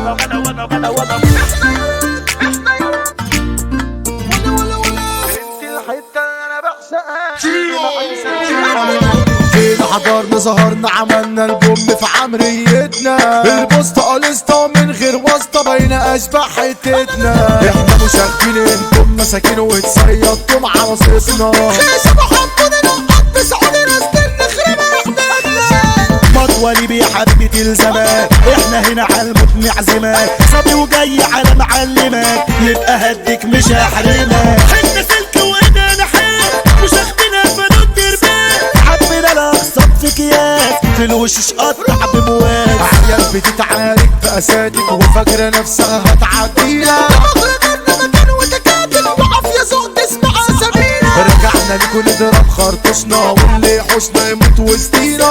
وانا وانا وانا وانا وانا جينا حضرنا ظهرنا عملنا البوم في عمريتنا البوسطة قلسطة من غير واسطة بين اشباح حتتنا احنا مشاغبين انتم مساكين واتصيدتم على صيصنا مطولي بحبة الزمان احنا هنا على الموت معزمك صبي وجاي على معلمك يبقى هديك مش هحرمك حنا سلك وايدينا حيل مش اخدنا فنود دربان حبينا الاقساط في اكياس في الوشوش قطع بمواس عيال بتتعارك بأساتك وفاكرة نفسها هتعدينا رجعنا لكم نضرب خرطوشنا واللي حوشنا يموت وسطينا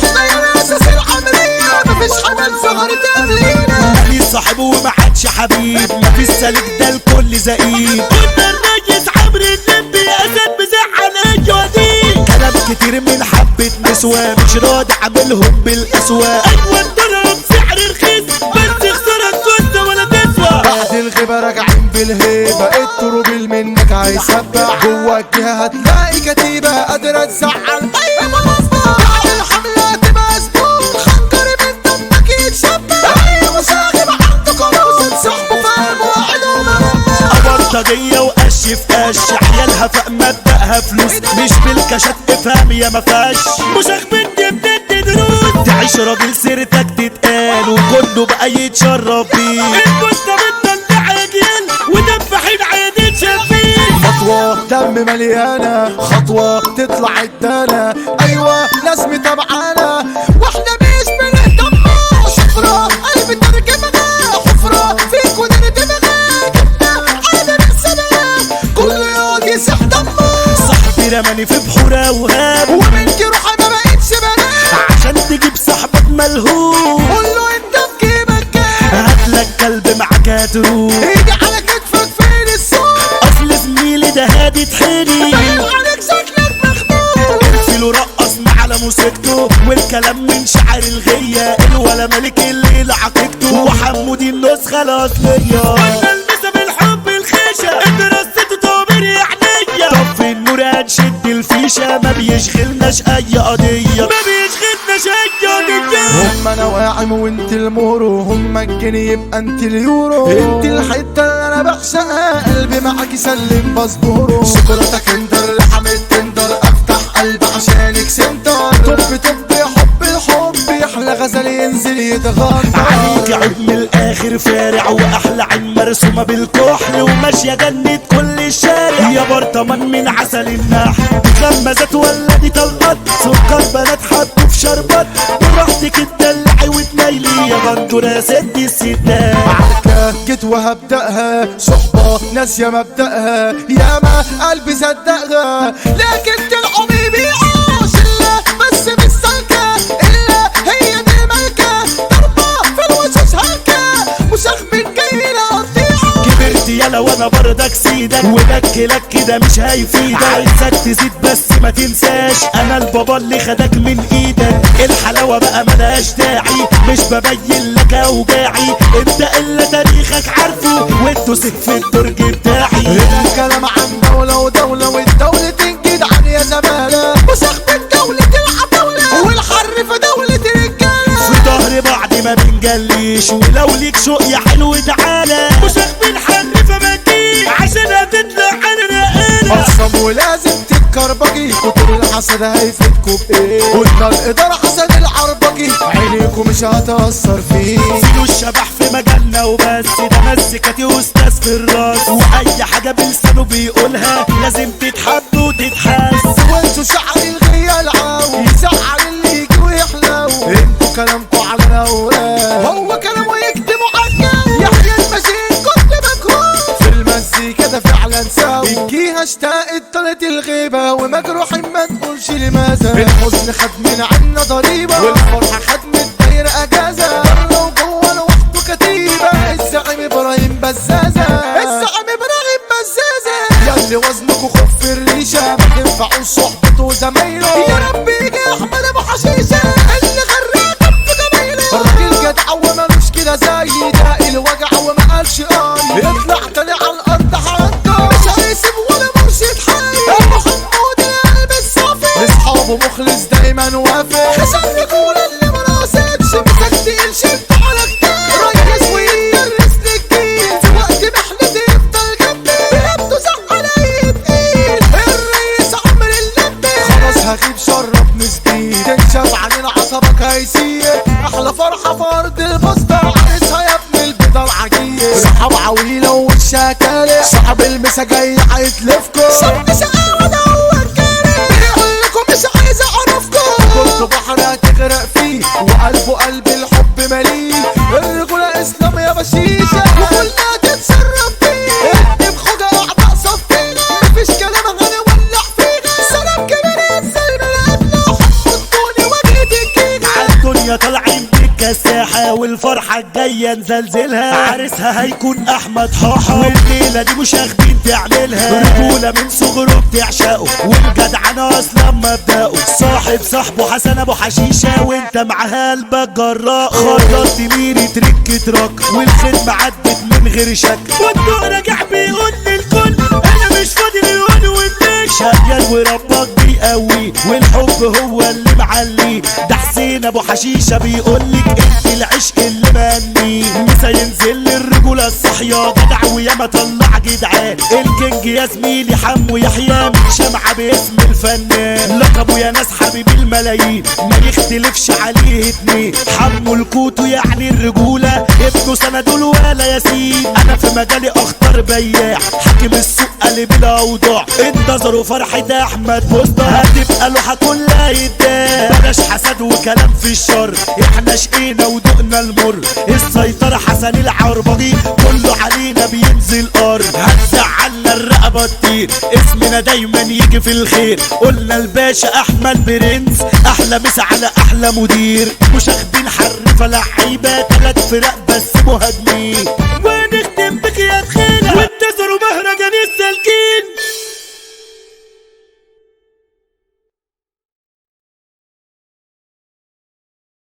مفيش صاحب وما حدش حبيب مفيش سالك ده الكل زقيب كنا الريس عمرو الليمبي اسد مزعل ايوه كلام كتير من حبة نسوة مش راضي عاملهم بالاسوا ايوه الدرهم سعر رخيص بس خسارة كنت ولا تسوى بعد الغيبة راجعين بالهيبة التروبيل منك هيسبع جوا الجهة هتلاقي كتيبة قادرة تزعل أي مصدر بعد الحملة تبقى زبون خنجر من دمك يتشبع أي مشاغب عنده كروز صاحبه فاهم وعلومه بلطجية وقش في قش عيالها في مبدأها فلوس مش بالكشات افهم يا ما فيهاش مش اخبرني بتدي دروس تعيش راجل سيرتك تتقال وكله بقى يتشرف بيه انت بتطلع عجل ودفحين عينين شافين خطوة دم مليانة خطوة تطلع الدانة أيوة ناس متابعانا واحنا مش بنهتم شفرة قلب ترجمنا حفرة فيك ونردمنا جبنا عادة نفسنا كله يقعد يسح دمه صاحبي رماني في بحور اوهام ومنك روحي ما بقتش بنام عشان تجيب صاحبك ملهوم قول له انت في جيبك كام هاتلك كلب معاك هتروح ايدي على كتفك فين الصوت اصل زميلي ده هادي تحيني باين عليك شكلك مخنوق ارسلوا رقصنا على موسيقته والكلام من شعر الغية الولا ملك الليل عقيقته وحمود النسخة الأصلية قلنا المسا بالحب الخيشة انت رصيته طابر يا عينيا طب في النور هنشد الفيشة ما بيشغلناش أي قضية ما بيشغلناش أي قضية هم انا واعم وانت المورو هم الجنيه يبقى انت اليورو انت الحته اللي انا بعشقها قلبي معاك يسلم باسبوره شوكولاتة كندر لحم التندر افتح قلبي عشانك سنتر طب طب يا حب الحب يحلى غزل ينزل يتغنى عليك عيب من الاخر فارع واحلى عين مرسومه بالكحل وماشيه جنة كل الشارع يا برطمان من عسل النحل خمزات ولا دي طلقات سكر بنات حطوا في شربات براحتك تدلعي وتنيلي يا بندوره ست الستات معركة جيت وهبدأها صحبة ناسية مبدأها ياما قلبي صدقها لكن طلعوا بيبيعوا شلة بس مش سالكة إلا هي دي الملكة ضربة في الوشوش هلكة مشاغبين جايين أقطيعوا كبرت يلا وانا برضك سيدك وبكلك كده مش هيفيدك عايزك تزيد بس ما تنساش انا البابا اللي خدك من ايدك الحلاوه بقى ملهاش داعي مش ببين لك اوجاعي انت الا تاريخك عارفه وتدوسك في الدرج بتاعي الكلام عن دولة ودولة والدولة تنجد عن يا زمالة مشاغبين دولة العتاولة والحر في دولة الرجالة في ظهر بعض ما بنجليش ولو ليك شوق يا حلو تعالى مش اخبي حر فما تجيش عشان هتطلع انا رقانة اقسم ولازم تتكربجي كتر الحسد هيفيدكوا بايه قلنا الاداره حسد العربجي عينيكوا مش هتاثر فيه سيدو الشبح في مجالنا وبس ده مسكتي واستاذ في الراس واي حاجه بلسانه بيقولها لازم تتحب وتتحس وانتوا شعر الغية العاو يزعل اللي يجي ويحلو انتوا كلامكوا على الاوراق هو كلامه يكتبوا عالجو يحيى المشين كنت مجهول في المزيكا ده فعلا ساوي الجيهة اشتاقت طلت الغيبة ومجروح ما تقولش لماذا الحزن خد من عنا ضريبة والفرحة خد من الدايرة اجازة بره وجوه لوحده كتيبة الزعيم ابراهيم بزازة الزعيم ابراهيم بزازة ياللي وزنكوا خف الريشة ما تنفعوش صحبته وزمايله يا رب يجي احمد ابو حشيشة اللي غرقكم في جمايله الراجل جدع ومالوش كده زي ده دايما وافق حسن رجولة اللي مناسبش مسك تقيل شد على كتير ريس ويدرس للجيل في وقت محنتي يفضل جنبي بيبدو زعل اي تقيل الرئيس عمر اللبي خلاص هغيب شرب نسبي تنشف عن عصبك هيسير احلى فرحة في ارض البسطة عريسها يا ابن البيضة العجيب صحاب عويلة ووشها كاره صاحب المسا جاي هيتلفكم صاحب سقاوة ده هو الكاره بيقول لكم مش عايز اعرفكم كنت بحر هتغرق فيه وقلبه قلب الحب مليء الرجولة اسلام يا بشيشة وكلها تتصرف فيه اكتب خدها اعضاء صفينا مفيش كلام غني ولع فينا سلام كبير ينزل من قبله حطوني وجهة الكيكة عالدنيا طالعين بالكساحة والفرحة الجاية نزلزلها عريسها هيكون أحمد حاحة والليلة دي مش واخدين تعملها رجولة من صغره بتعشقه والجدعنة أصلا مبدأه صاحب صاحبه حسن أبو حشيشة وأنت معاها قلبك جراء خرجت ميري ترك تراك والخدمة عدت من غير شك والضوء راجع بيقول للكل أنا مش فاضي للون والنش شغال وربك بيقوي والحب هو اللي معلي ده حسين ابو حشيشه بيقولك انت العشق اللي مني مسا ينزل للرجوله الصحيه جدع وياما طلع جدعان الكينج يا زميلي حمو يحيى من شمعه باسم الفنان لقبه يا ناس حبيب الملايين ما يختلفش عليه اتنين حمو الكوتو يعني الرجوله ابنه سندول ولا ياسين انا في مجالي اخطر بياع حاكم السوق قلب الاوضاع انتظروا فرحة احمد بوسطة هتبقى لوحة كلها يتباع بلاش حسد وكلام في الشر احنا شقينا ودقنا المر السيطرة حسن العربجي كله علينا بينزل ارض هتزعلنا الرقبة تطير اسمنا دايما يجي في الخير قلنا الباشا احمد برنس احلى مسا على احلى مدير مش اخدين حرفة لعيبة تلات فرق بس مهاجمين ونختم بك يا تخيلة وانتظروا مهرجان السالكين